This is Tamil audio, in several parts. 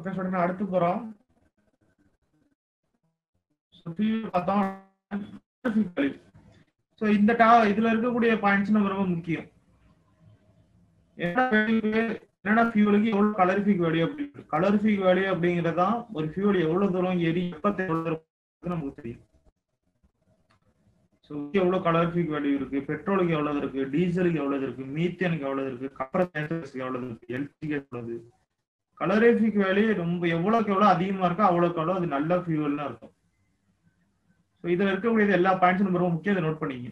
ஓகே ஸ்டூடெண்ட் அடுத்து போறோம் பார்த்தோம் ஸோ இந்த டா இதுல இருக்கக்கூடிய பாயிண்ட்ஸ் நம்ம ரொம்ப முக்கியம் என்னென்ன ஃபியூலுக்கு எவ்வளவு கலரிஃபிக் வேல்யூ அப்படி கலரிஃபிக் வேல்யூ அப்படிங்கிறது தான் ஒரு ஃபியூல் எவ்வளவு தூரம் எரி எப்பத்தை எவ்வளவு தூரம் நமக்கு தெரியும் ஸோ எவ்வளவு கலரிஃபிக் வேல்யூ இருக்கு பெட்ரோலுக்கு எவ்வளவு இருக்கு டீசலுக்கு எவ்வளவு இருக்கு மீத்தேனுக்கு எவ்வளவு இருக்கு கம்ப்ரஸருக்கு எவ்வளவு இருக்கு எல்பிக்கு எவ்வளவு கலரிஃபிக் வேல்யூ ரொம்ப எவ்வளவுக்கு எவ்வளவு அதிகமா இருக்கோ அவ்வளவுக்கு எவ்வளவு அது நல்ல ஃபியூவல்னு அர்த்தம் ஸோ இதுல இருக்கக்கூடியது எல்லா பாயிண்ட்ஸும் ரொம்ப முக்கியம் இதை நோட் பண்ணிங்க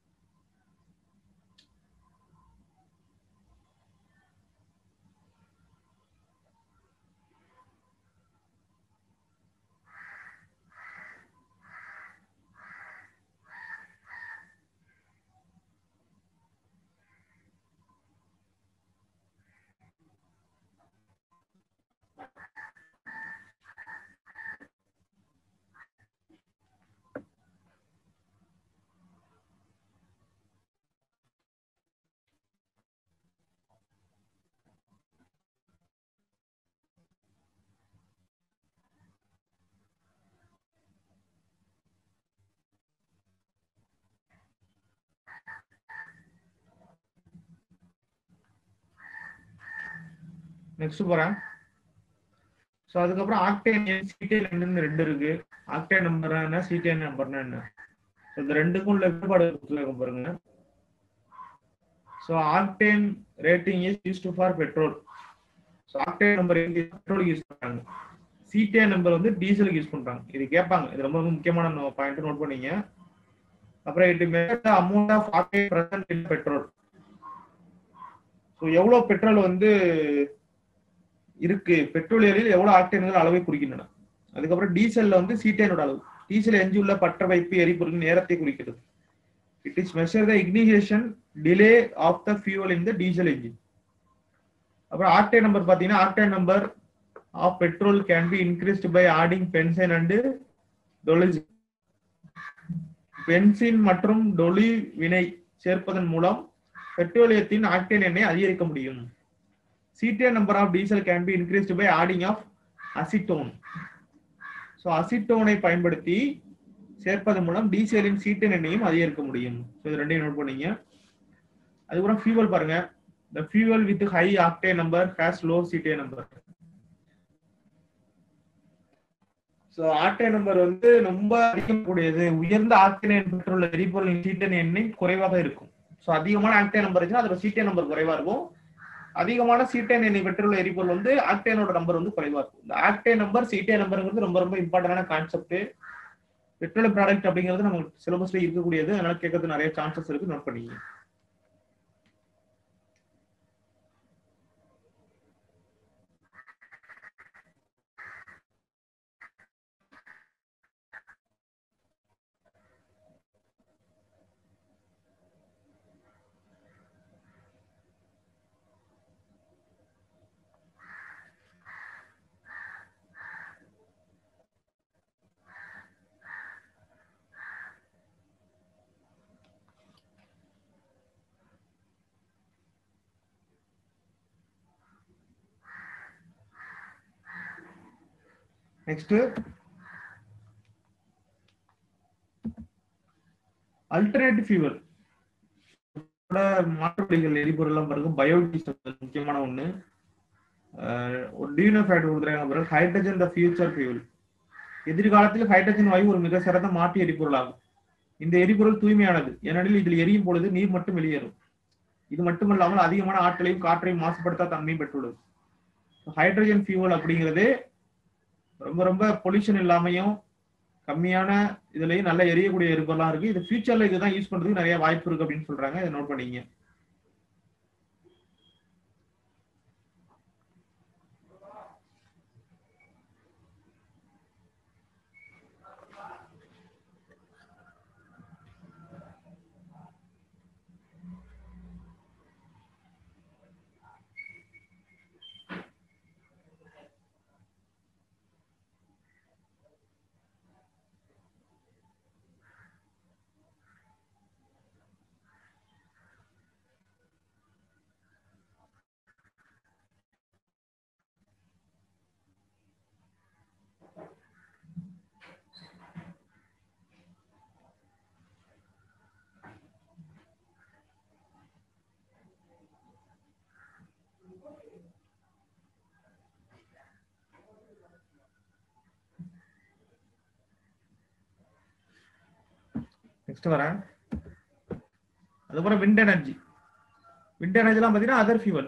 நெக்ஸ்ட் போறேன் ஸோ அதுக்கப்புறம் ஆக்டேன் சிடிஎன் என்னன்னு ரெண்டு இருக்கு ஆக்டேன் நம்பர் என்ன சிடிஎன் நம்பர்னா என்ன ஸோ இந்த ரெண்டுக்கும் உள்ள வேறுபாடு கொடுத்துருக்க பாருங்க so octane rating is use to for petrol so octane number பெட்ரோலுக்கு யூஸ் பண்றாங்க சிடிஎன் நம்பர் வந்து டீசலுக்கு யூஸ் பண்றாங்க இது கேட்பாங்க இது ரொம்ப ரொம்ப முக்கியமான பாயிண்ட் நோட் பண்ணீங்க அப்புறம் it measure amount of octane present in petrol so எவ்வளோ பெட்ரோல் வந்து இருக்கு பெட்ரோலியரில் எவ்வளவு ஆக்டேன்கள் அளவை குறிக்கின்றன அதுக்கப்புறம் டீசல்ல வந்து சீட்டேனோட அளவு டீசல் எஞ்சியுள்ள பற்ற வைப்பு எரிபொருள் நேரத்தை குறிக்கிறது it is measure the ignition delay of the fuel in the diesel engine அப்புறம் ஆக்டேன் நம்பர் பாத்தீங்கன்னா octane number of petrol can be increased by adding benzene and toluene benzene மற்றும் டொலி வினை சேர்ப்பதன் மூலம் பெட்ரோலியத்தின் ஆக்டேன் எண்ணை அதிகரிக்க முடியும் CTN number of diesel can be increased by adding of acetone. So அசிட்டோனை பயன்படுத்தி சேர்ப்பதன் மூலம் டீசலின் சீட்டன் எண்ணையும் அதிகரிக்க முடியும் ஸோ இது ரெண்டையும் நோட் பண்ணீங்க அதுக்கப்புறம் ஃபியூவல் பாருங்க the fuel with high octane number has low cetane number so octane number வந்து ரொம்ப அதிகக்கூடியது உயர்ந்த ஆக்டேன் பெற்றுள்ள எரிபொருளின் சீட்டன் எண்ணெய் குறைவாக இருக்கும் ஸோ அதிகமான ஆக்டே நம்பர் இருந்துச்சுன்னா அதோட சீட்டே நம்பர் குறைவா இருக்கும் அதிகமான சீட்டேன் எண்ணெய் பெற்றுள்ள எரிபொருள் வந்து ஆக்டேனோட நம்பர் வந்து குறைவா இருக்கும் இந்த ஆக்டே நம்பர் சீட்டே நம்பருங்கிறது ரொம்ப ரொம்ப இம்பார்ட்டன்டான கான்செப்ட் பெட்ரோல் ப்ராடக்ட் அப்படிங்கிறது நம்ம சிலபஸ்ல இருக்கக்கூடியது அதனால கேட்கறது நிறைய சான்சஸ் இருக்கு நோட் பண்ணிங்க நெக்ஸ்ட் அல்டர்னேட்டிவ் ஃபியூவல் மாற்று வழிகள் எரிபொருள்லாம் பிறகு பயோடீசல் முக்கியமான ஒண்ணு டியூனோ ஃபேட் கொடுக்குறாங்க பிறகு ஹைட்ரஜன் த ஃபியூச்சர் ஃபியூல் எதிர்காலத்தில் ஹைட்ரஜன் வாயு ஒரு மிக சிறந்த மாற்று எரிபொருள் ஆகும் இந்த எரிபொருள் தூய்மையானது ஏனெனில் இதில் எரியும் பொழுது நீர் மட்டும் வெளியேறும் இது மட்டுமல்லாமல் அதிகமான ஆற்றலையும் காற்றையும் மாசுபடுத்தா தன்மையும் பெற்றுள்ளது ஹைட்ரஜன் ஃபியூவல் அப்படிங்கிறது ரொம்ப ரொம்ப பொல்யூஷன் இல்லாமையும் கம்மியான இதுலயும் நல்லா எரியக்கூடிய எரிபொருளாம் இருக்கு இது ஃபியூச்சர்ல இதுதான் யூஸ் பண்றதுக்கு நிறைய வாய்ப்பு இருக்கு அப்படின்னு சொல்றாங்க இதை நோட் பண்ணிங்க நெக்ஸ்ட் வரேன் அதுக்கப்புறம் விண்ட் எனர்ஜி விண்ட் எனர்ஜிலாம் பார்த்தீங்கன்னா other fuel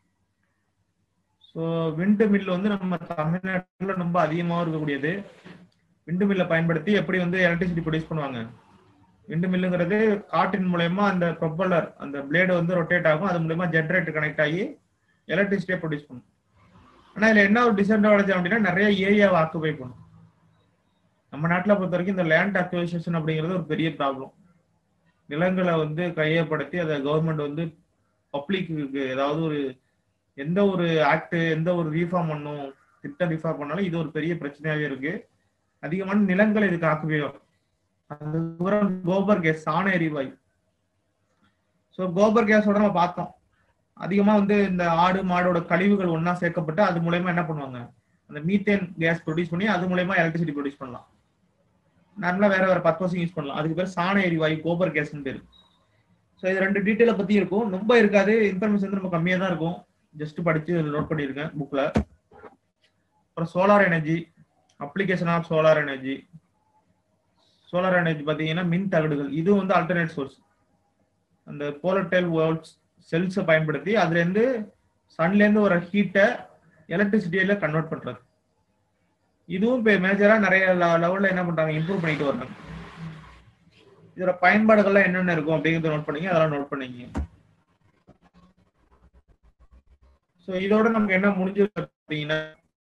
so windmill வந்து நம்ம தமிழ்நாட்டில் ரொம்ப அதிகமாக இருக்கக்கூடியது விண்டு மில்லை பயன்படுத்தி எப்படி வந்து எலக்ட்ரிசிட்டி ப்ரொடியூஸ் பண்ணுவாங்க விண்டு மில்லுங்கிறது காற்றின் மூலயமா அந்த ப்ரொப்பலர் அந்த பிளேடு வந்து ரொட்டேட் ஆகும் அது மூலயமா ஜென்ரேட்டர் கனெக்ட் ஆகி எலக்ட்ரிசிட்டியை ப்ரொடியூஸ் பண்ணும் ஆனால் இதில் என்ன ஒரு டிஸ்அட்வான்டேஜ் அப்படின்னா நிறைய ஏரியாவை ஆக்குபை பண்ணும் நம்ம நாட்டில் பொறுத்த வரைக்கும் இந்த லேண்ட் அக்விசிஷன் அப்படிங்கிறது ஒரு பெரிய ப்ராப்ளம் நிலங்களை வந்து கையப்படுத்தி அதை கவர்மெண்ட் வந்து பப்ளிக்கு ஏதாவது ஒரு எந்த ஒரு ஆக்ட் எந்த ஒரு ரீஃபார்ம் பண்ணும் திட்டம் ரீஃபார்ம் பண்ணாலும் இது ஒரு பெரிய பிரச்சனையாவே இருக்கு அதிகமான நிலங்கள் இதுக்கு ஆக்குபை அதுக்கப்புறம் கோபர் கேஸ் சாண எரிவாயு ஸோ கோபர் கேஸோட நம்ம பார்த்தோம் அதிகமா வந்து இந்த ஆடு மாடோட கழிவுகள் ஒன்னா சேர்க்கப்பட்டு அது மூலயமா என்ன பண்ணுவாங்க அந்த மீத்தேன் கேஸ் ப்ரொடியூஸ் பண்ணி அது மூலயமா எலக்ட்ரிசிட்டி ப்ரொடியூஸ் பண்ணலாம் நார்மலா வேற வேற பர்பஸும் யூஸ் பண்ணலாம் அதுக்கு பேர் சாண எரிவாயு கோபர் கேஸ்ன்னு பேரு ஸோ இது ரெண்டு டீட்டெயிலை பத்தி இருக்கும் ரொம்ப இருக்காது இன்ஃபர்மேஷன் வந்து ரொம்ப கம்மியா தான் இருக்கும் ஜஸ்ட் படிச்சு நோட் பண்ணியிருக்கேன் புக்ல அப்புறம் solar energy application of solar energy solar energy பார்த்தீங்கன்னா மின் தகடுகள் இது வந்து ஆல்டர்னேட் சோர்ஸ் அந்த போலட்டைல் வேர்ல்ட்ஸ் செல்ஸை பயன்படுத்தி அதுலேருந்து சன்லேருந்து வர ஹீட்டை எலக்ட்ரிசிட்டியில கன்வெர்ட் பண்றது இதுவும் இப்போ மேஜரா நிறைய லெவல்ல என்ன பண்றாங்க இம்ப்ரூவ் பண்ணிட்டு வர்றாங்க இதோட பயன்பாடுகள்லாம் என்னென்ன இருக்கும் அப்படிங்கிறத நோட் பண்ணீங்க அதெல்லாம் நோட் பண்ணீங்க ஸோ இதோட நமக்கு என்ன முடிஞ்சது பார்த்தீங்கன்னா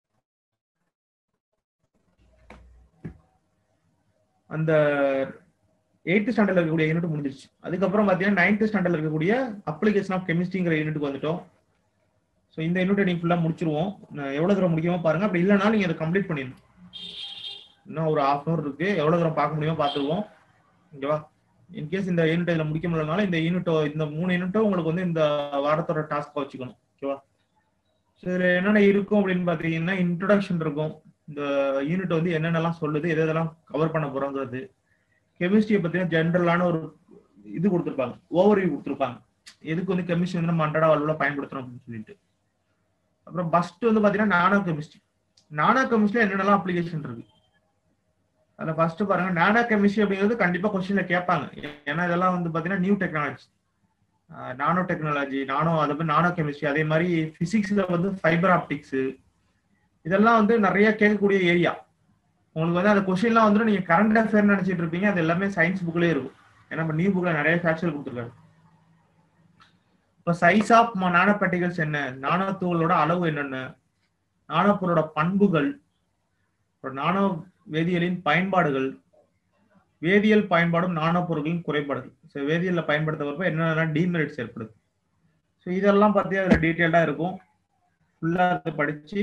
அந்த எயித்து ஸ்டாண்டர்ட்ல இருக்கக்கூடிய யூனிட் முடிஞ்சிருச்சு அதுக்கப்புறம் பார்த்தீங்கன்னா நைன்த் ஸ்டாண்டர்ட்ல இருக்கக்கூடிய அப்ளிகேஷன் ஆஃப் கெமிஸ்ட்ரிங்கிற யூனிட்டுக்கு வந்துட்டோம் ஸோ இந்த யூனிட் நீங்க ஃபுல்லாக முடிச்சிருவோம் நான் எவ்வளோ தூரம் முடியுமோ பாருங்க அப்படி இல்லைனாலும் நீங்கள் அதை கம்ப்ளீட் பண்ணிடணும் இன்னும் ஒரு ஹாஃப் அன் இருக்கு எவ்வளோ தூரம் பார்க்க முடியுமோ பார்த்துருவோம் ஓகேவா இன்கேஸ் இந்த யூனிட் இதில் முடிக்க முடியலனாலும் இந்த யூனிட்டோ இந்த மூணு யூனிட்டோ உங்களுக்கு வந்து இந்த வாரத்தோட டாஸ்க்கை வச்சுக்கணும் ஓகேவா ஸோ இதில் என்னென்ன இருக்கும் அப்படின்னு பார்த்தீங்கன்னா இன்ட்ரொடக்ஷன் இருக்கும் இந்த யூனிட் வந்து என்னென்னலாம் சொல்லுது எது எதெல்லாம் கவர் பண்ண போறோங்கிறது கெமிஸ்ட்ரியை பற்றின ஜென்ரலான ஒரு இது கொடுத்துருப்பாங்க ஓவர்வியூ கொடுத்துருப்பாங்க எதுக்கு வந்து கெமிஸ்ட்ரி வந்து நம்ம அன்றாட வாழ்வில் பயன்படுத்துறோம் அப்படின்னு சொல்லிட்டு அப்புறம் ஃபர்ஸ்ட் வந்து பார்த்தீங்கன்னா நானோ கெமிஸ்ட்ரி நானோ கெமிஸ்ட்ரியில் என்னென்னலாம் அப்ளிகேஷன் இருக்கு அதில் ஃபர்ஸ்ட் பாருங்க நானோ கெமிஸ்ட்ரி அப்படிங்கிறது கண்டிப்பாக கொஸ்டின்ல கேட்பாங்க ஏன்னா இதெல்லாம் வந்து பார்த்தீங்கன்னா new technology nanotechnology nano அதை நானோ கெமிஸ்ட்ரி அதே மாதிரி பிசிக்ஸ்ல வந்து ஃபைபர் ஆப்டிக்ஸ் இதெல்லாம் வந்து நிறைய கேட்கக்கூடிய ஏரியா உங்களுக்கு வந்து அந்த கொஸ்டின்லாம் வந்து நீங்க கரண்ட் அஃபேர் நினைச்சிட்டு இருப்பீங்க அது எல்லாமே சயின்ஸ் புக்லயே இருக்கும் ஏன்னா நம்ம நியூ புக்ல நிறைய ஃபேக்சுவல் கொடுத்துருக்காரு இப்போ சைஸ் ஆஃப் நானோ பார்ட்டிகல்ஸ் என்ன நானோ தூளோட அளவு என்னென்ன நானோ பொருளோட பண்புகள் நானோ வேதியியலின் பயன்பாடுகள் வேதியியல் பயன்பாடும் நானோ பொருட்களின் குறைபாடுகள் ஸோ வேதியியல்ல பயன்படுத்துறப்ப என்னென்ன டீமெரிட்ஸ் ஏற்படுது ஸோ இதெல்லாம் பத்தி அதுல டீட்டெயில்டா இருக்கும் ஃபுல்லா அதை படிச்சு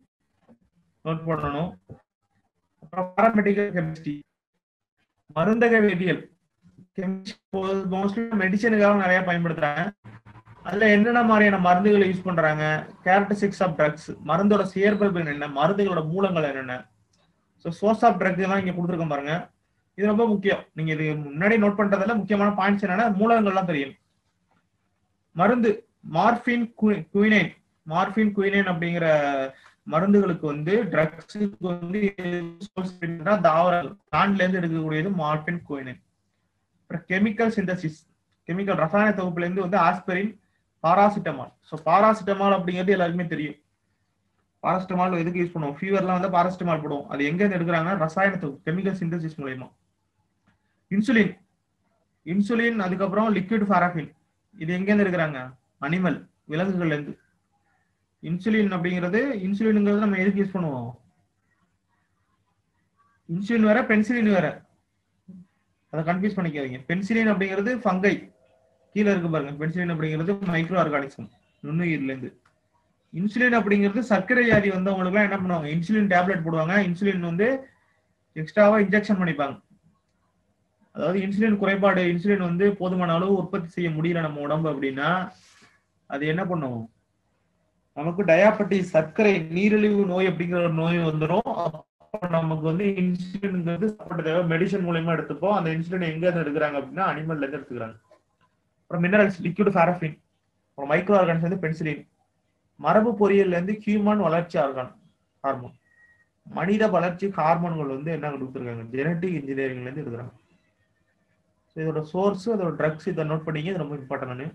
நோட் பண்ணணும் அப்புறம் பாராமெடிக்கல் கெமிஸ்ட்ரி மருந்தக வேதியியல் மோஸ்ட்லி மெடிசனுக்காக நிறைய பயன்படுத்துறாங்க அதுல என்னென்ன மாதிரியான மருந்துகளை யூஸ் பண்றாங்க கேரக்டரிஸ்டிக்ஸ் ஆஃப் ட்ரக்ஸ் மருந்தோட செயற்பண்பு என்ன மருந்துகளோட மூலங்கள் என்னென்ன ஸோ சோர்ஸ் ஆஃப் ட்ரக் எல்லாம் இங்க கொடுத்துருக்கோம் பாருங்க இது ரொம்ப முக்கியம் நீங்க இது முன்னாடி நோட் பண்றதுல முக்கியமான பாயிண்ட்ஸ் என்னன்னா மூலங்கள்லாம் தெரியும் மருந்து மார்பின் குயினைன் மார்பின் குயினைன் அப்படிங்கிற மருந்துகளுக்கு வந்து ட்ரக்ஸுக்கு வந்து தாவரங்கள் பிளான்ட்ல இருந்து எடுக்கக்கூடியது மார்பின் குயினைன் அப்புறம் கெமிக்கல் சிந்தசிஸ் கெமிக்கல் ரசாயன தொகுப்புல இருந்து வந்து ஆஸ்பரின் பாராசிட்டமால் ஸோ பாராசிட்டமால் அப்படிங்கிறது எல்லாருக்குமே தெரியும் பாராசிட்டமால் எதுக்கு யூஸ் பண்ணுவோம் ஃபீவர்லாம் வந்து பாராசிட்டமால் போடுவோம் அது எங்க இருந்து எடுக்கிறாங்கன்னா ரசாயன தொகுப்பு கெமிக்கல் சிந்தசிஸ் மூலயமா இன்சுலின் இன்சுலின் அதுக்கப்புறம் லிக்விட் பாராஃபின் இது எங்க இருந்து எடுக்கிறாங்க அனிமல் விலங்குகள்ல இருந்து இன்சுலின் அப்படிங்கிறது இன்சுலின்ங்கிறது நம்ம எதுக்கு யூஸ் பண்ணுவோம் இன்சுலின் வேற பென்சிலின் வேற அதை கன்ஃபியூஸ் பண்ணிக்காதீங்க பென்சிலின் அப்படிங்கிறது ஃபங்கை கீழே இருக்கு பாருங்க பென்சிலின் அப்படிங்கிறது மைக்ரோ ஆர்கானிசம் நுண்ணுயிர்ல இருந்து இன்சுலின் அப்படிங்கிறது சர்க்கரை வியாதி வந்தவங்களுக்கு என்ன பண்ணுவாங்க இன்சுலின் டேப்லெட் போடுவாங்க இன்சுலின் வந்து எக்ஸ்ட்ராவா இன்ஜெக்ஷன் பண்ணிப்பாங்க அதாவது இன்சுலின் குறைபாடு இன்சுலின் வந்து போதுமான அளவு உற்பத்தி செய்ய முடியல நம்ம உடம்பு அப்படின்னா அது என்ன பண்ணும் நமக்கு டயாபட்டிஸ் சர்க்கரை நீரிழிவு நோய் அப்படிங்கிற ஒரு நோய் வந்துடும் நமக்கு வந்து இன்சுலின்ங்கிறது சாப்பிட்ட தேவை மெடிசன் மூலயமா எடுத்துப்போம் அந்த இன்சுலின் எங்க இருந்து எடுக்கிறாங்க அப்படின்னா அனிமல்ல இருந்து எடுத்துக்கிறாங்க அப்புறம் மினரல்ஸ் லிக்விட் பாரஃபின் அப்புறம் மைக்ரோ ஆர்கான்ஸ் வந்து பென்சிலின் மரபு பொறியியல்ல இருந்து ஹியூமன் வளர்ச்சி ஆர்கான் ஹார்மோன் மனித வளர்ச்சி ஹார்மோன்கள் வந்து என்ன கொடுத்துருக்காங்க ஜெனட்டிக் இன்ஜினியரிங்ல இருந்து எடுக்கிறாங்க ஸோ இதோட சோர்ஸ் அதோட ட்ரக்ஸ் இதை நோட் பண்ணிங்க இது ரொம்ப இம்பார்ட்டன்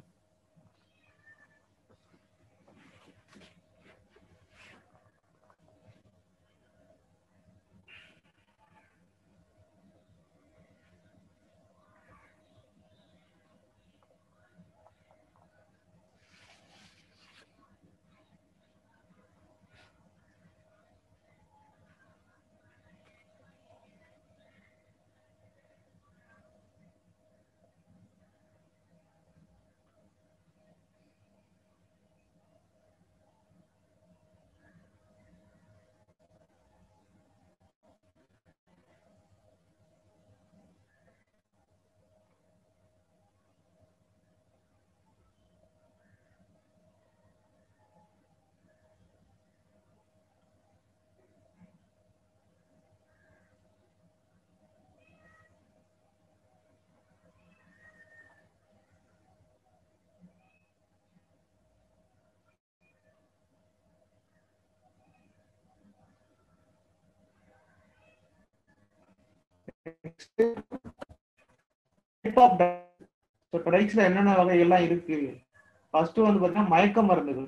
ட்ரக்ஸ்ல என்னென்ன வகைகள்லாம் இருக்கு ஃபர்ஸ்ட் வந்து பாத்தீங்கன்னா மயக்க மருந்துகள்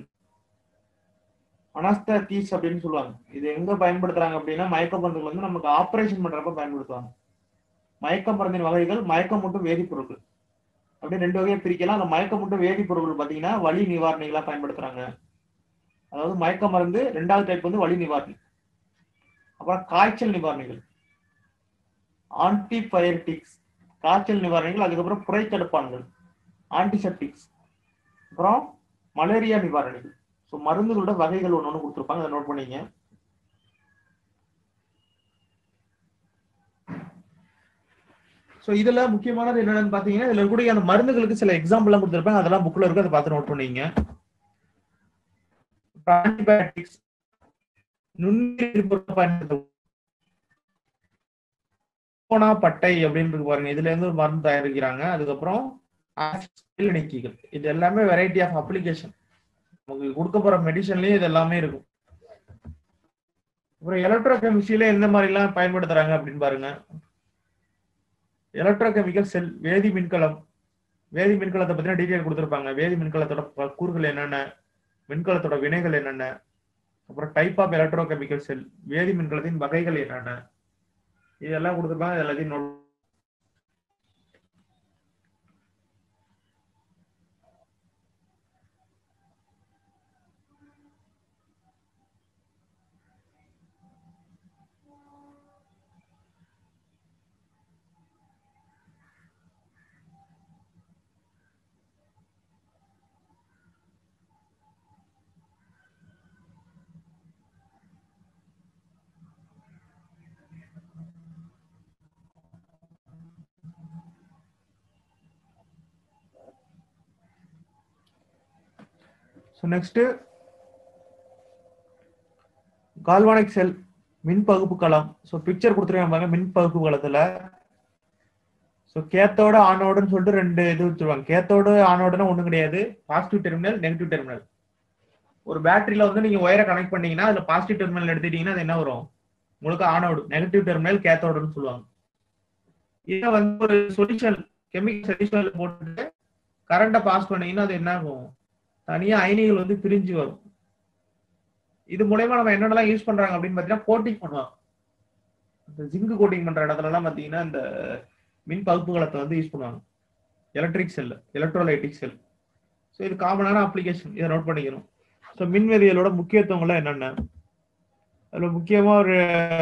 அனஸ்தீஸ் அப்படின்னு சொல்லுவாங்க இது எங்க பயன்படுத்துறாங்க அப்படின்னா மயக்க மருந்துகள் வந்து நமக்கு ஆபரேஷன் பண்றப்ப பயன்படுத்துவாங்க மயக்க மருந்தின் வகைகள் மயக்கம் மட்டும் வேதிப்பொருட்கள் அப்படி ரெண்டு வகையை பிரிக்கலாம் அந்த மயக்க மட்டும் வேதிப்பொருட்கள் பாத்தீங்கன்னா வலி நிவாரணிகளா பயன்படுத்துறாங்க அதாவது மயக்க மருந்து ரெண்டாவது டைப் வந்து வலி நிவாரணி அப்புறம் காய்ச்சல் நிவாரணிகள் ஆன்டிபயோட்டிக்ஸ் காய்ச்சல் நிவாரணிகள் அதுக்கப்புறம் புரை தடுப்பான்கள் ஆன்டிசெப்டிக்ஸ் அப்புறம் மலேரியா நிவாரணிகள் ஸோ மருந்துகளோட வகைகள் ஒன்று ஒன்று கொடுத்துருப்பாங்க அதை நோட் பண்ணிங்க ஸோ இதுல முக்கியமானது என்னன்னு பாத்தீங்கன்னா இதுல இருக்கக்கூடிய அந்த மருந்துகளுக்கு சில எக்ஸாம்பிள்லாம் கொடுத்துருப்பாங்க அதெல்லாம் புக்ல இருக்கு அதை பார்த்து நோட் பண்ணிங்க ஆன்டிபயோட்டிக்ஸ் நுண்ணுயிர் பொருட்கள் பயன்படுத்த போனா பட்டை அப்படின்னு இருக்கு பாருங்க இதுல இருந்து ஒரு மருந்து தயாரிக்கிறாங்க அதுக்கப்புறம் நீக்கிகள் இது எல்லாமே வெரைட்டி ஆஃப் அப்ளிகேஷன் நமக்கு கொடுக்க போற மெடிசன்லயும் இது எல்லாமே இருக்கும் அப்புறம் எலக்ட்ரோ கெமிஸ்ட்ரியில எந்த மாதிரி எல்லாம் பயன்படுத்துறாங்க அப்படின்னு பாருங்க எலக்ட்ரோ கெமிக்கல் செல் வேதி மின்கலம் வேதி மின்கலத்தை பத்தின டீடைல் கொடுத்துருப்பாங்க வேதி மின்கலத்தோட கூறுகள் என்னென்ன மின்கலத்தோட வினைகள் என்னென்ன அப்புறம் type of electrochemical cell வேதி மின்கலத்தின் வகைகள் என்னென்ன இதெல்லாம் கொடுத்துருப்பாங்க எல்லாத்தையும் note so next galvanic cell மின் பகுப்பு களம் ஸோ பிக்சர் கொடுத்துருக்காங்க பாருங்க மின் பகுப்பு களத்துல ஸோ கேத்தோட ஆனோடுன்னு சொல்லிட்டு ரெண்டு இது வச்சிருவாங்க கேத்தோடு ஆனோடுனா ஒன்றும் கிடையாது பாசிட்டிவ் டெர்மினல் நெகட்டிவ் டெர்மினல் ஒரு பேட்டரியில வந்து நீங்க ஒயரை கனெக்ட் பண்ணீங்கன்னா அதுல பாசிட்டிவ் டெர்மினல் எடுத்துட்டீங்கன்னா அது என்ன வரும் உங்களுக்கு ஆனோடு நெகட்டிவ் டெர்மினல் கேத்தோடுன்னு சொல்லுவாங்க இதை வந்து ஒரு சொல்யூஷன் கெமிக்கல் சொல்யூஷன்ல போட்டுட்டு கரண்ட்டை பாஸ் பண்ணீங்கன்னா அது என்ன ஆகும் தனியா அயனிகள் வந்து பிரிஞ்சு வரும் இது மூலயமா நம்ம என்னென்னலாம் யூஸ் பண்றாங்க அப்படின்னு பாத்தீங்கன்னா கோட்டிங் பண்ணுவாங்க இந்த ஜிங்க் கோட்டிங் பண்ற இடத்துல எல்லாம் பாத்தீங்கன்னா இந்த மின் பகுப்புகளத்தை வந்து யூஸ் பண்ணுவாங்க electric cell electrolytic cell so இது காமனான அப்ளிகேஷன் இதை நோட் பண்ணிக்கணும் ஸோ மின்வேதியியலோட முக்கியத்துவங்கள்லாம் என்னென்ன அதுல முக்கியமா ஒரு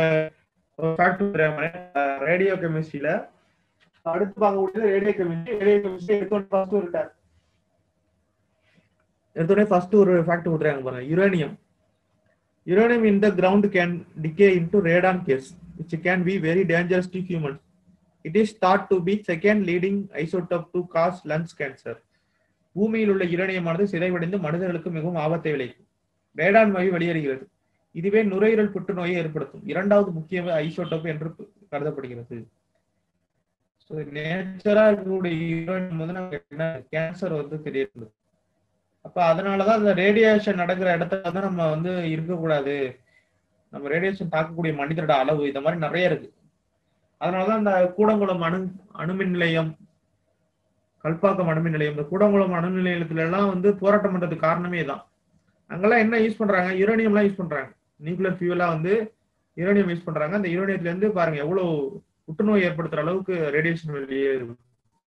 ரேடியோ கெமிஸ்ட்ரியில அடுத்து பார்க்கக்கூடியது ரேடியோ கெமிஸ்ட்ரி ரேடியோ கெமிஸ்ட்ரி எடுத்தோட ஃபர்ஸ்ட் ஒரு எடுத்தோடனே ஃபர்ஸ்ட் ஒரு ஃபேக்ட் கொடுத்துறாங்க பாருங்க uranium uranium in the ground can decay into radon gas which can be very dangerous to humans it is thought to be second leading isotope to cause lungs cancer பூமியில் உள்ள யுரேனியமானது சிதைவடைந்து மனிதர்களுக்கு மிகவும் ஆபத்தை விளைவிக்கும் ரேடான் வாயு வெளியேறுகிறது இதுவே நுரையீரல் புற்றுநோயை ஏற்படுத்தும் இரண்டாவது முக்கிய ஐசோட்டோப் என்று கருதப்படுகிறது நேச்சரா இருக்கக்கூடிய யுரேனியம் வந்து நமக்கு என்ன கேன்சர் வந்து தெரியுது அப்ப அதனாலதான் அந்த ரேடியேஷன் நடக்கிற இடத்துல வந்து நம்ம வந்து இருக்கக்கூடாது நம்ம ரேடியேஷன் தாக்கக்கூடிய மனிதரோட அளவு இந்த மாதிரி நிறைய இருக்கு அதனாலதான் அந்த கூடங்குளம் அணு அணுமின் நிலையம் கல்பாக்கம் அணுமின் நிலையம் இந்த கூடங்குளம் அணுமின் நிலையத்துல எல்லாம் வந்து போராட்டம் பண்றதுக்கு காரணமே தான் அங்கெல்லாம் என்ன யூஸ் பண்றாங்க யுரேனியம்லாம் யூஸ் பண்றாங்க நியூக்ளியர் ஃபியூலா வந்து யுரேனியம் யூஸ் பண்றாங்க அந்த யுரேனியத்துல இருந்து பாருங்க எவ்வளவு புற்றுநோய் ஏற்படுத்துற அளவுக்கு ரேடியேஷன் வெளியே இருக்கு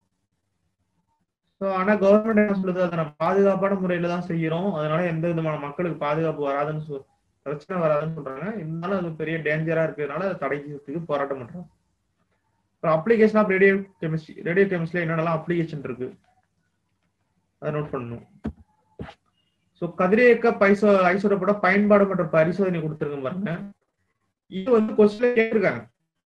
ஸோ ஆனா கவர்மெண்ட் என்ன சொல்லுது அதை நம்ம பாதுகாப்பான முறையில தான் செய்யறோம் அதனால எந்த விதமான மக்களுக்கு பாதுகாப்பு வராதுன்னு சொல் பிரச்சனை வராதுன்னு சொல்றாங்க இருந்தாலும் அது பெரிய டேஞ்சரா இருக்கிறதுனால அதை தடைக்கிறதுக்கு போராட்டம் பண்றாங்க இப்போ அப்ளிகேஷன் ஆஃப் ரேடியோ கெமிஸ்ட்ரி ரேடியோ கெமிஸ்ட்ரியில் என்னென்னலாம் அப்ளிகேஷன் இருக்கு அதை நோட் பண்ணணும் ஸோ கதிரியக்க பைசோ ஐசோடப்பட பயன்பாடு மற்றும் பரிசோதனை கொடுத்துருங்க பாருங்க இது வந்து கொஸ்டின்ல கேட்டிருக்காங்க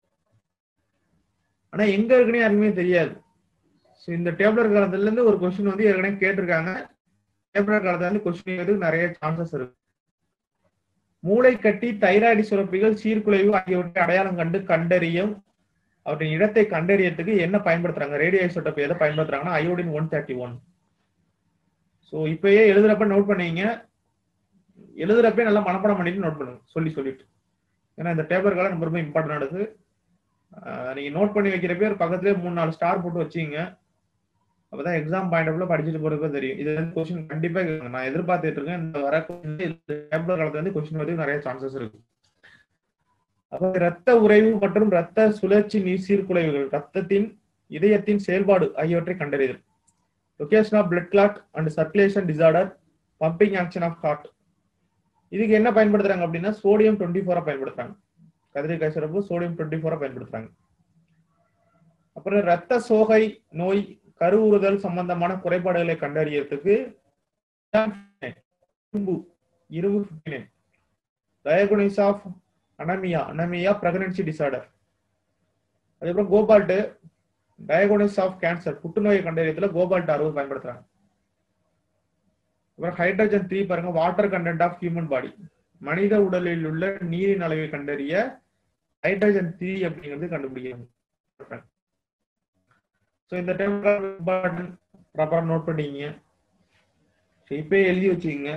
ஆனா எங்க இருக்குன்னு யாருக்குமே தெரியாது ஸோ இந்த டேப்லர் காலத்துல இருந்து ஒரு கொஸ்டின் வந்து ஏற்கனவே கேட்டிருக்காங்க டேப்லர் காலத்துல இருந்து கொஸ்டின் நிறைய சான்சஸ் இருக்கு மூளை கட்டி தைராய்டு சுரப்பிகள் சீர்குலைவு ஆகியவற்றை அடையாளம் கண்டு கண்டறியும் அவற்றின் இடத்தை கண்டறியத்துக்கு என்ன பயன்படுத்துறாங்க ரேடியோ ஐசோட்டோப் எதை பயன்படுத்துறாங்கன்னா iodine one thirty one so இப்பயே எழுதுறப்ப நோட் பண்ணீங்க எழுதுறப்பே நல்லா மனப்பாடம் பண்ணிட்டு நோட் பண்ணுங்க சொல்லி சொல்லிட்டு ஏன்னா இந்த டேபிள் காலம் ரொம்ப ரொம்ப இம்பார்ட்டன்டானது நீங்க நோட் பண்ணி வைக்கிறப்பே ஒரு பக்கத்துலேயே மூணு நாலு ஸ்டார் போட்டு வச்சீங்க அப்பதான் எக்ஸாம் பாயிண்ட் ஆஃப்ல படிச்சுட்டு போறதுக்கு தெரியும் இது வந்து கொஸ்டின் கண்டிப்பா கேட்குங்க நான் எதிர்பார்த்துட்டு இருக்கேன் இந்த வர டேபிள் காலத்துல வந்து கொஸ்டின் வந்து நிறைய சான்சஸ் இருக்கு அப்ப ரத்த உறைவு மற்றும் ரத்த சுழற்சி நீர் சீர்குலைவுகள் ரத்தத்தின் இதயத்தின் செயல்பாடு ஆகியவற்றை கண்டறிதல் location of blood clot and circulation disorder pumping action of heart இதுக்கு என்ன பயன்படுத்துறாங்க அப்படின்னா சோடியம் டுவெண்ட்டி ஃபோரா பயன்படுத்துறாங்க கதிரிக்காய் சிறப்பு சோடியம் டுவெண்ட்டி ஃபோரா பயன்படுத்துறாங்க அப்புறம் ரத்த சோகை நோய் கருவுறுதல் சம்பந்தமான குறைபாடுகளை கண்டறியறதுக்கு இரும்பு diagnosis of anaemia anaemia pregnancy disorder அதுக்கப்புறம் கோபால்ட் டயகோனிஸ் ஆஃப் கேன்சர் புற்றுநோயை கண்டறியத்துல கோபால்ட் அறுபது பயன்படுத்துறாங்க அப்புறம் ஹைட்ரஜன் த்ரீ பாருங்க water content of human body மனித உடலில் உள்ள நீரின் அளவை கண்டறிய ஹைட்ரஜன் த்ரீ அப்படிங்கிறது கண்டுபிடிக்கிறாங்க ஸோ இந்த டைம் ப்ராப்பரா நோட் பண்ணிங்க இப்பயே எழுதி வச்சுக்கோங்க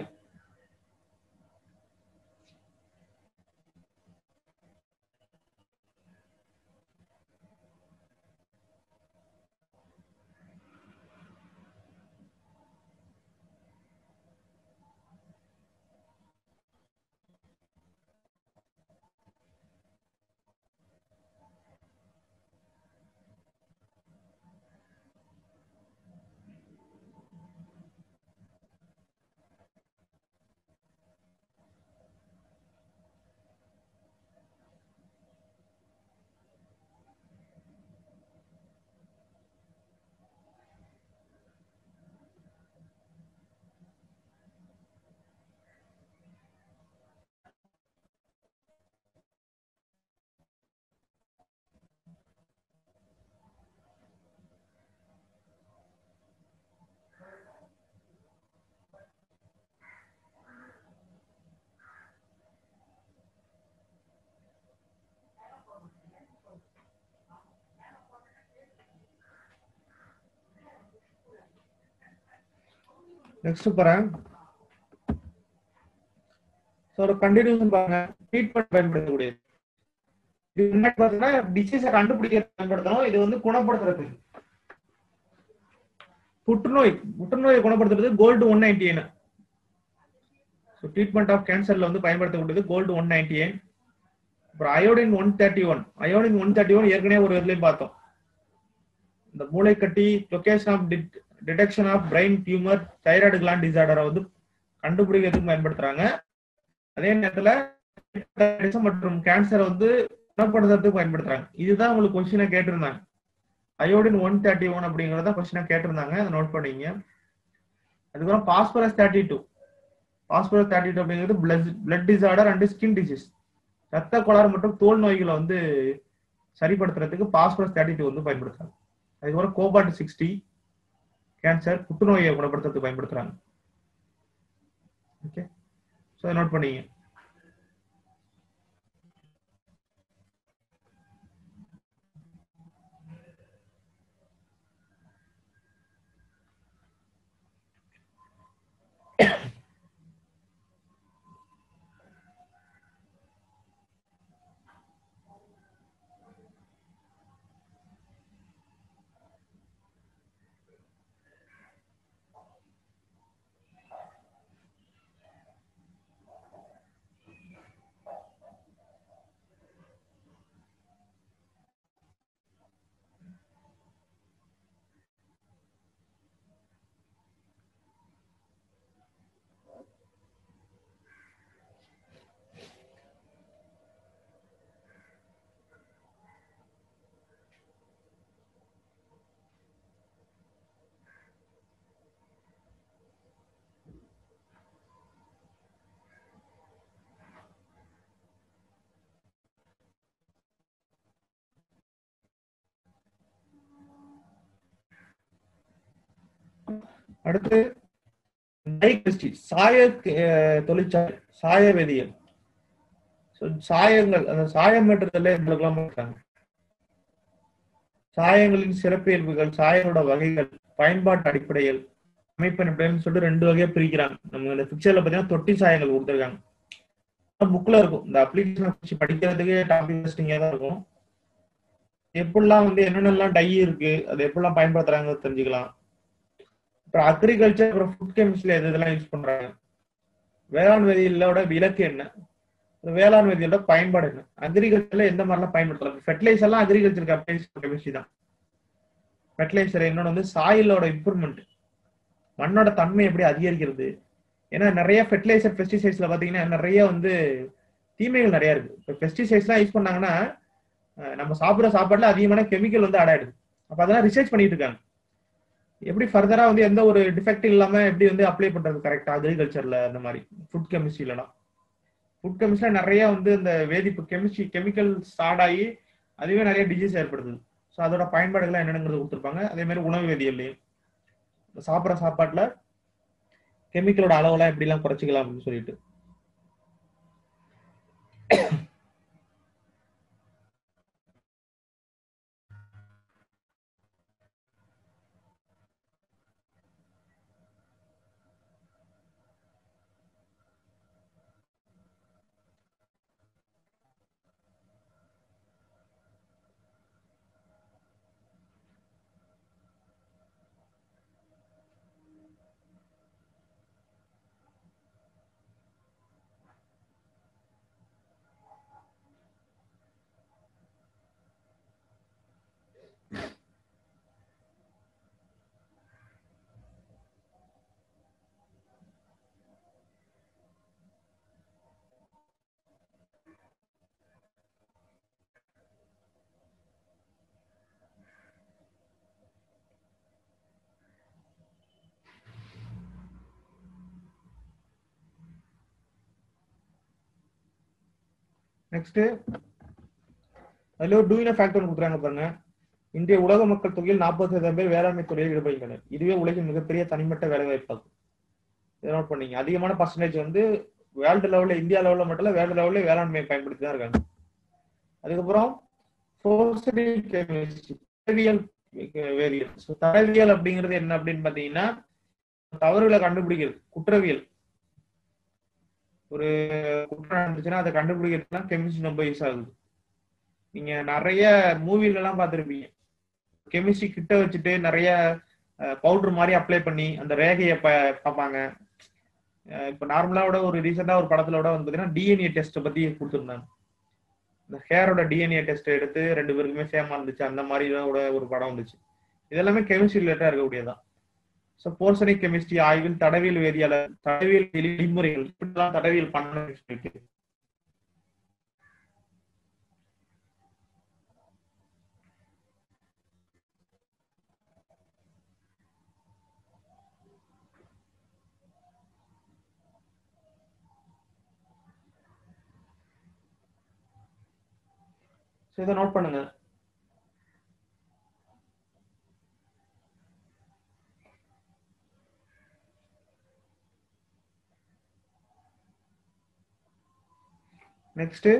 நெக்ஸ்ட் போறேன் ஸோ ஒரு கண்டினியூஷன் பாருங்க ட்ரீட்மெண்ட் பயன்படுத்தக்கூடியது இது முன்னாடி பார்த்தீங்கன்னா டிசீஸை கண்டுபிடிக்க பயன்படுத்தணும் இது வந்து குணப்படுத்துறதுக்கு புற்றுநோய் புற்றுநோயை குணப்படுத்துறது gold one ninety eight so treatment of கேன்சர்ல வந்து பயன்படுத்தக்கூடியது கோல்டு ஒன் நைன்டி எயின் அப்புறம் iodine one thirty one iodine one thirty one ஏற்கனவே ஒரு இதுலயும் பார்த்தோம் இந்த மூளைக்கட்டி location of detection of brain tumour thyroid gland டிசார்டரை வந்து கண்டுபிடிக்கிறதுக்கு பயன்படுத்துறாங்க அதே நேரத்துல மற்றும் கேன்சரை வந்து குணப்படுத்துறதுக்கு பயன்படுத்துறாங்க இதுதான் உங்களுக்கு கொஸ்டினை கேட்டிருந்தாங்க அயோடின் ஒன் தேர்ட்டி ஒன் அப்படிங்கறத கொஸ்டினா கேட்டிருந்தாங்க அதை நோட் பண்ணீங்க அதுக்கப்புறம் phosphorus thirty two phosphorus thirty two அப்படிங்கிறது blood blood disorder and skin disease ரத்த கோளாறு மற்றும் தோல் நோய்களை வந்து சரிப்படுத்துறதுக்கு பாஸ்பரஸ் தேர்ட்டி டூ வந்து பயன்படுத்துறாங்க அதுக்கப்புறம் கோபால்ட் சிக்ஸ்டி கேன்சர் புற்றுநோயை குணப்படுத்துறதுக்கு பயன்படுத்துறாங்க ஓகே ஸோ நோட் பண்ணீங்க அடுத்து டைகஸ்டி சாய அஹ், தொழிற்சாலை சாய வேதியியல் So, சாயங்கள் அந்த சாயம் வெட்டுறதுல எங்களுக்கெல்லாம் இருக்காங்க சாயங்களின் சிறப்பியல்புகள் சாயங்களோட வகைகள் பயன்பாட்டு அடிப்படைகள் அமைப்பின் அப்படின்னு சொல்லிட்டு ரெண்டு வகையா பிரிக்கிறாங்க நம்ம இந்த பிக்சர்ல பாத்தீங்கன்னா தொட்டி சாயங்கள் கொடுத்துருக்காங்க புக்ல இருக்கும் இந்த அப்ளிகேஷன் வச்சு படிக்கிறதுக்கு டாபிக் இன்ட்ரெஸ்டிங்கா தான் இருக்கும் எப்படிலாம் வந்து என்னென்னலாம் டை இருக்கு அது எப்படிலாம் பயன்படுத்துறாங்க தெரிஞ்சுக்கலாம் அப்புறம் அக்ரிகல்ச்சர் அப்புறம் ஃபுட் கெமிஸ்ட்ரியில எது இதெல்லாம் யூஸ் பண்றாங்க வேளாண் வேதியியலோட விலக்கு என்ன அப்புறம் வேளாண் வேதியியலோட பயன்பாடு என்ன அக்ரிகல்ச்சர்ல எந்த மாதிரிலாம் பயன்படுத்தலாம் ஃபெர்டிலைசர்லாம் அக்ரிகல்ச்சருக்கு அப்ளை கெமிஸ்ட்ரி தான் ஃபெர்டிலைசர் இன்னொன்று வந்து சாயிலோட இம்ப்ரூவ்மெண்ட் மண்ணோட தன்மை எப்படி அதிகரிக்கிறது ஏன்னா நிறைய ஃபெர்டிலைசர் பெஸ்டிசைட்ஸ்ல பாத்தீங்கன்னா நிறைய வந்து தீமைகள் நிறைய இருக்கு இப்போ பெஸ்டிசைட்ஸ்லாம் யூஸ் பண்ணாங்கன்னா அஹ் நம்ம சாப்பிடுற சாப்பாடுல அதிகமான கெமிக்கல் வந்து ஆட் ஆயிடுது அப்ப அதெல்லாம் ரிசர்ச் பண்ணிட்டு இருக்காங்க எப்படி ஃபர்தரா வந்து எந்த ஒரு டிஃபெக்ட் இல்லாம எப்படி வந்து அப்ளை பண்றது கரெக்டா அக்ரிகல்ச்சர்ல அந்த மாதிரி ஃபுட் கெமிஸ்ட்ரியிலலாம் ஃபுட் கெமிஸ்ட்ரில நிறைய வந்து இந்த வேதிப்பு கெமிஸ்ட்ரி கெமிக்கல் ஸ்டார்ட் ஆகி அதுவே நிறைய டிசீஸ் ஏற்படுத்துது ஸோ அதோட பயன்பாடுகள் என்னென்னங்கிறது கொடுத்துருப்பாங்க அதே மாதிரி உணவு வேதியியல்லையும் சாப்பிட்ற சாப்பாட்டுல கெமிக்கலோட அளவெல்லாம் எப்படிலாம் குறைச்சிக்கலாம் அப்படின்னு சொல்லிட்டு நெக்ஸ்ட் அதுல ஒரு டூயின ஃபேக்டர் கொடுக்குறாங்க பாருங்க இன்றைய உலக மக்கள் தொகையில் நாற்பது சதவீதம் பேர் வேளாண்மை துறையில் ஈடுபடுகின்றனர் இதுவே உலகின் மிகப்பெரிய தனிமட்ட வேலை வாய்ப்பாகும் இதை நோட் பண்ணீங்க அதிகமான பர்சன்டேஜ் வந்து வேர்ல்டு லெவல்ல இந்தியா லெவல்ல மட்டும் இல்ல வேர்ல்டு லெவல்ல வேளாண்மையை பயன்படுத்தி தான் இருக்காங்க அதுக்கப்புறம் forestry chemistry, தடவியல் வேதியியல் ஸோ தடவியல் அப்படிங்கிறது என்ன அப்படின்னு பாத்தீங்கன்னா தவறுகளை கண்டுபிடிக்கிறது குற்றவியல் ஒரு குற்றம் நடந்துச்சுன்னா அதை கண்டுபிடிக்கிறதுலாம் கெமிஸ்ட்ரி ரொம்ப யூஸ் ஆகுது நீங்க நிறைய மூவில எல்லாம் பார்த்திருப்பீங்க கெமிஸ்ட்ரி கிட்ட வச்சுட்டு நிறைய பவுடர் மாதிரி அப்ளை பண்ணி அந்த ரேகையை ப- பார்ப்பாங்க அஹ் இப்ப நார்மலாவோட ஒரு ரீசெண்டா ஒரு படத்துல வந்து பாத்தீங்கன்னா டிஎன்ஏ டெஸ்ட் பத்தி கொடுத்துருந்தாங்க இந்த ஹேரோட டிஎன்ஏ டெஸ்ட் எடுத்து ரெண்டு பேருக்குமே சேமா இருந்துச்சு அந்த மாதிரி கூட ஒரு படம் வந்துச்சு இதெல்லாமே கெமிஸ்ட்ரி ரிலேட்டா இருக்கக்கூடியதான் ஸோ போர்சனிக் கெமிஸ்ட்ரி ஆய்வில் தடவியல் வேதியாளர் தடவியல் விதிமுறைகள் இப்படிலாம் தடவியல் பண்ணணும்னு சொல்லிட்டு ஸோ இதை நோட் பண்ணுங்க next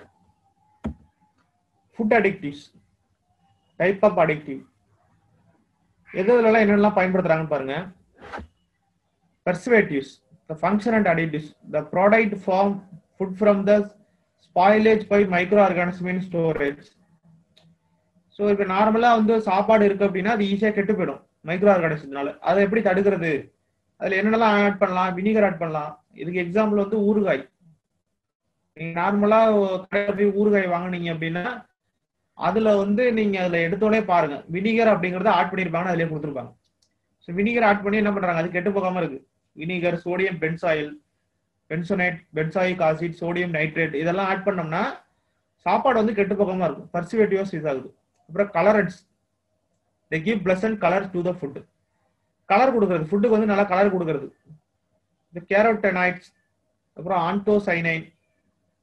food additives type of அடிக்டிவ் எது இதுலலாம் என்னென்னலாம் பயன்படுத்துறாங்கன்னு பாருங்க preservatives the function and additives the product form food from the spoilage by micro organism in storage so இப்போ நார்மலா வந்து சாப்பாடு இருக்கு அப்படின்னா அது ஈஸியாக கெட்டு போயிடும் மைக்ரோ ஆர்கானிசத்தினால அதை எப்படி தடுக்கிறது அதுல என்னென்னலாம் ஆட் பண்ணலாம் வினிகர் ஆட் பண்ணலாம் இதுக்கு எக்ஸாம்பிள் வந்து ஊறுகாய் நீங்க நார்மலா கடையில போய் ஊறுகாய் வாங்குனீங்க அப்படின்னா அதுல வந்து நீங்க அதுல எடுத்தோடனே பாருங்க வினிகர் அப்படிங்கறத ஆட் பண்ணிருப்பாங்க அதுலயே கொடுத்துருப்பாங்க ஸோ வினிகர் ஆட் பண்ணி என்ன பண்றாங்க அது கெட்டு போகாம இருக்கு vinegar sodium benzoyl benzoate benzoic acid sodium nitrate இதெல்லாம் ஆட் பண்ணோம்னா சாப்பாடு வந்து கெட்டு போகாம இருக்கும் பர்சிவேட்டிவ்ஸ் யூஸ் ஆகுது அப்புறம் colourants they give pleasant colour to the food colour கொடுக்கறது ஃபுட்டுக்கு வந்து நல்லா கலர் கொடுக்கறது இந்த கேரோட்டனைட்ஸ் அப்புறம் ஆன்டோசைனைன்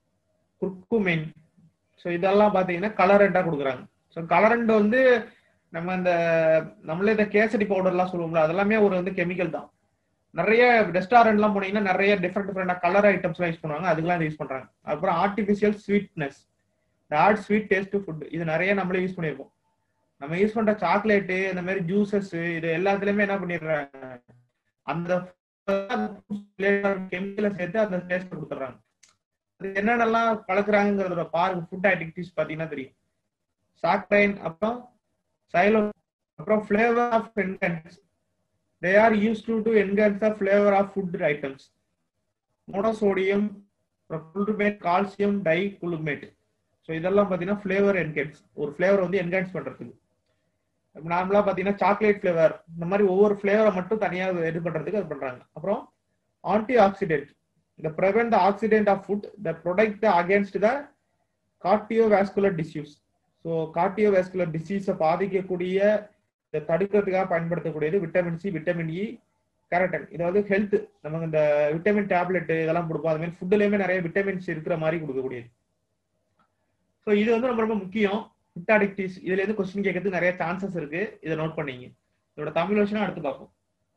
குர்குமின் ஸோ இதெல்லாம் பார்த்தீங்கன்னா கலரண்டா கொடுக்குறாங்க ஸோ கலரண்ட் வந்து நம்ம இந்த நம்மளே இந்த கேசரி பவுடர்லாம் சொல்லுவோம்ல அதெல்லாமே ஒரு வந்து கெமிக்கல் தான் நிறைய ரெஸ்டாரண்ட்லாம் போனீங்கன்னா நிறைய டிஃப்ரெண்ட் டிஃப்ரெண்ட் கலர் ஐட்டம்ஸ்லாம் யூஸ் பண்ணுவாங்க அதுக்கெல்லாம் யூஸ் பண்றாங்க அப்புறம் ஆர்டிஃபிஷியல் ஸ்வீட்னஸ் இந்த ஆட் ஸ்வீட் டேஸ்ட் ஃபுட் இது நிறைய நம்மளே யூஸ் பண்ணியிருக்கோம் நம்ம யூஸ் பண்ற சாக்லேட்டு இந்த மாதிரி ஜூசஸ் இது எல்லாத்துலயுமே என்ன பண்ணிடுறாங்க அந்த கெமிக்கலை சேர்த்து அந்த டேஸ்ட் கொடுத்துட்றாங்க அது என்னென்னலாம் கலக்குறாங்கிறதோட பாருங்க ஃபுட் ஆக்டிவிட்டிஸ் பாத்தீங்கன்னா தெரியும் சாக்ரைன் அப்புறம் சைலோ அப்புறம் flavour of enhancers they are use to to enhance the flavour of food items monosodium glutamate calcium di glutamate so இதெல்லாம் பார்த்தீங்கன்னா ஃபிளேவர் என்கன்ஸ் ஒரு ஃபிளேவர் வந்து என்ஹான்ஸ் பண்றதுக்கு நார்மலா பாத்தீங்கன்னா சாக்லேட் ஃபிளேவர் இந்த மாதிரி ஒவ்வொரு ஃபிளேவரை மட்டும் தனியா இது பண்றதுக்கு அது பண்றாங்க அப்புறம் ஆன்டி ஆக்சிடென்ட் இந்த prevent the oxidant of food the protect against the cardiovascular disease so cardiovascular டிசீஸை பாதிக்கக்கூடிய இதை தடுக்கிறதுக்காக பயன்படுத்தக்கூடியது vitamin C vitamin E carotene இது வந்து ஹெல்த் நமக்கு இந்த விட்டமின் டேப்லெட் இதெல்லாம் கொடுப்போம் அது மாதிரி ஃபுட்டுலயுமே நிறைய விட்டமின்ஸ் இருக்கிற மாதிரி கொடுக்கக்கூடியது ஸோ இது வந்து ரொம்ப ரொம்ப முக்கியம் ஃபுட் அடிக்டிவ்ஸ் இதுல இருந்து கொஸ்டின் கேட்கறதுக்கு நிறைய சான்சஸ் இருக்கு இதை நோட் பண்ணீங்க இதோட தமிழ் வருஷனும் அடுத்து பார்ப்போம்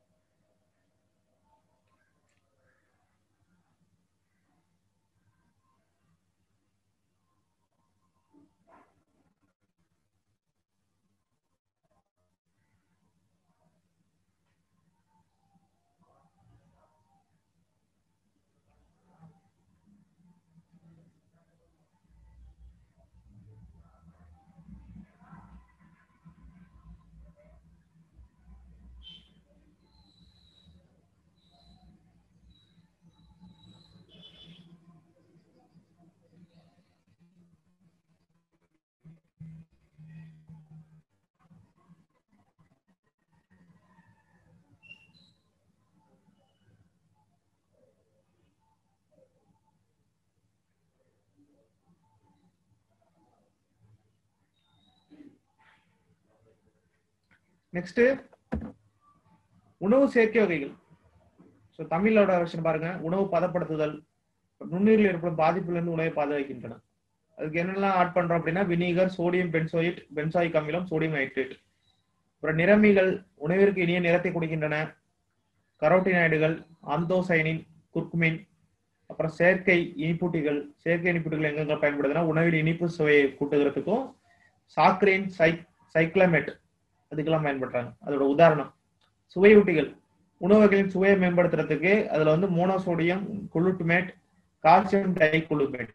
நெக்ஸ்ட் உணவு சேர்க்கை வகைகள் ஸோ தமிழோட வருஷன் பாருங்க உணவு பதப்படுத்துதல் நுண்ணுயிரில் ஏற்படும் பாதிப்பிலிருந்து உணவை பாதுகாக்கின்றன அதுக்கு என்னெல்லாம் ஆட் பண்றோம் அப்படின்னா வினிகர் சோடியம் பென்சோயிட் பென்சாயிக் அமிலம் சோடியம் நைட்ரேட் அப்புறம் நிறமிகள் உணவிற்கு இனிய நிறத்தை கொடுக்கின்றன கரோட்டினாய்டுகள் ஆந்தோசைனின் குர்குமின் அப்புறம் செயற்கை இனிப்பூட்டிகள் செயற்கை இனிப்பூட்டிகள் எங்கெங்க பயன்படுதுன்னா உணவில் இனிப்பு சுவையை கூட்டுகிறதுக்கும் சாக்ரேன் சைக் சைக்ளமேட் அதுக்கெல்லாம் பயன்படுறாங்க அதோட உதாரணம் சுவையூட்டிகள் உணவுகளின் சுவையை மேம்படுத்துறதுக்கு அதுல வந்து மோனோசோடியம் குளுட்டுமேட் கால்சியம் டைகுளுமேட்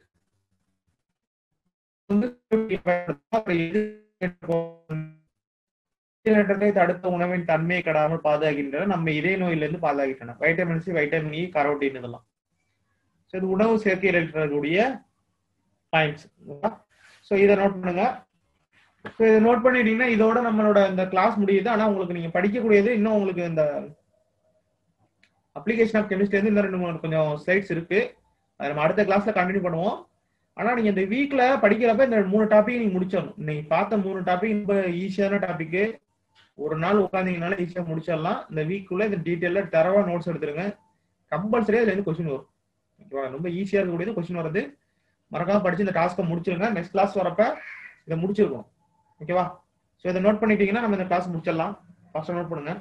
தடுத்த உணவின் தன்மையை கெடாமல் பாதுகாக்கின்றன நம்ம இதய நோயிலிருந்து பாதுகாக்கின்றன vitamin C vitamin E carotene இதெல்லாம் ஸோ இது உணவு சேர்க்கையில் இருக்கக்கூடிய பாயிண்ட்ஸ் ஸோ இதை நோட் பண்ணுங்க ஸோ இதை நோட் பண்ணிட்டீங்கன்னா இதோட நம்மளோட இந்த கிளாஸ் முடியுது ஆனா உங்களுக்கு நீங்க படிக்கக்கூடியது இன்னும் உங்களுக்கு இந்த அப்ளிகேஷன் ஆஃப் கெமிஸ்ட்ரி வந்து இன்னும் ரெண்டு மூணு கொஞ்சம் ஸ்லைட்ஸ் இருக்கு அதை நம்ம அடுத்த கிளாஸ்ல கண்டினியூ பண்ணுவோம் ஆனா நீங்க இந்த வீக்ல படிக்கிறப்ப இந்த மூணு டாபிக் நீங்க முடிச்சிடணும் நீங்க பார்த்த மூணு டாபிக் ரொம்ப ஈஸியான டாபிக் ஒரு நாள் உட்காந்தீங்கனால ஈஸியா முடிச்சிடலாம் இந்த வீக்குள்ள இந்த டீட்டெயில தரவா நோட்ஸ் எடுத்துருங்க கம்பல்சரியா இதுல இருந்து கொஸ்டின் வரும் ஓகேவா ரொம்ப ஈஸியா இருக்கக்கூடியது கொஸ்டின் வருது மறக்காம படிச்சு இந்த டாஸ்க்கை முடிச்சிருங்க நெக்ஸ்ட் கிளாஸ் வரப்ப இதை முடிச்சிருக்கோம் ஓகேவா ஸோ இதை நோட் பண்ணிட்டீங்கன்னா நம்ம இந்த கிளாஸ் முடிச்சிடலாம் ஃபர்ஸ்ட் நோட் பண்ணுங்க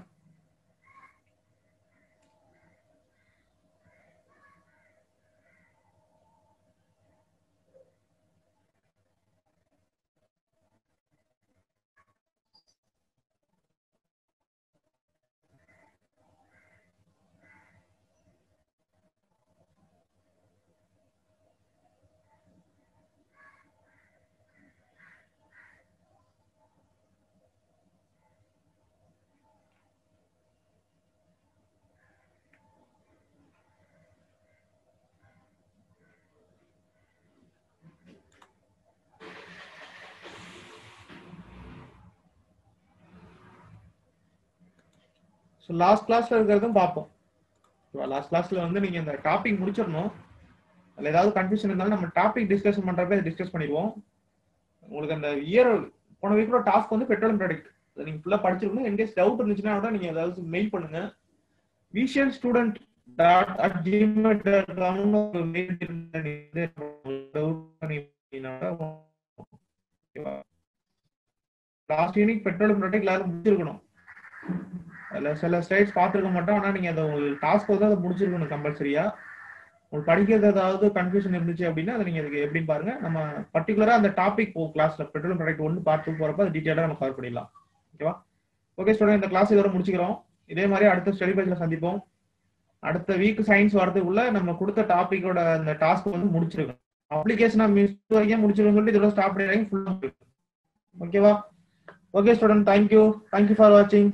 ஸோ லாஸ்ட் கிளாஸ்ல இருக்கிறதும் பார்ப்போம் லாஸ்ட் கிளாஸ்ல வந்து நீங்க இந்த டாபிக் முடிச்சிடணும் அதுல ஏதாவது கன்ஃபியூஷன் இருந்தாலும் நம்ம டாபிக் டிஸ்கஷன் பண்றப்ப டிஸ்கஸ் பண்ணிடுவோம் உங்களுக்கு அந்த இயர் போன வீக்கோட டாஸ்க் வந்து பெட்ரோல் ப்ராடக்ட் அதை நீங்க ஃபுல்லா படிச்சிருக்கணும் எங்கேஸ் டவுட் இருந்துச்சுன்னா கூட நீங்க ஏதாவது மெயில் பண்ணுங்க visual student dot at Gmail dot காம்னு ஒரு மெயில் டவுட் பண்ணி லாஸ்ட் யூனிட் பெட்ரோல் ப்ராடக்ட் எல்லாரும் முடிச்சிருக்கணும் அதுல சில ஸ்லைட்ஸ் பார்த்துருக்க மாட்டோம் ஆனா நீங்க அதை உங்களுக்கு டாஸ்க் வந்து அதை முடிச்சிருக்கணும் கம்பல்சரியா உங்களுக்கு படிக்கிறது ஏதாவது கன்ஃபியூஷன் இருந்துச்சு அப்படின்னா அதை நீங்க அதுக்கு எப்படின்னு பாருங்க நம்ம பர்டிகுலரா அந்த டாபிக் கிளாஸ்ல பெட்ரோல் ப்ராடக்ட் ஒன்று பார்த்து போறப்ப அது டீட்டெயிலாக நம்ம கவர் பண்ணிடலாம் ஓகேவா ஓகே ஸ்டூடெண்ட் இந்த கிளாஸ் இதோட முடிச்சுக்கிறோம் இதே மாதிரி அடுத்த ஸ்டடி பேஜ்ல சந்திப்போம் அடுத்த வீக் சயின்ஸ் வரதுக்குள்ள நம்ம கொடுத்த டாபிக்கோட அந்த டாஸ்க் வந்து முடிச்சிருக்கோம் அப்ளிகேஷனா மிஸ் வரைக்கும் முடிச்சிருக்கோம் சொல்லிட்டு இதோட ஸ்டாப் பண்ணி ஃபுல்லா ஓகேவா okay student thank you thank you for வாட்சிங்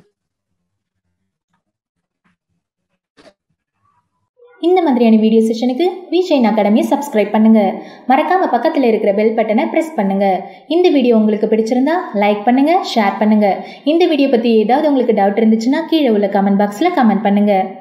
இந்த மாதிரியான வீடியோ செஷனுக்கு விஜயன் அகாடமியை சப்ஸ்கிரைப் பண்ணுங்க மறக்காம பக்கத்தில் இருக்கிற பெல் பட்டனை பிரஸ் பண்ணுங்க இந்த வீடியோ உங்களுக்கு பிடிச்சிருந்தா லைக் பண்ணுங்க ஷேர் பண்ணுங்க இந்த வீடியோ பத்தி ஏதாவது உங்களுக்கு டவுட் இருந்துச்சுன்னா கீழே உள்ள கமெண்ட் பாக்ஸ்ல கமெண்ட் பண்ணுங்க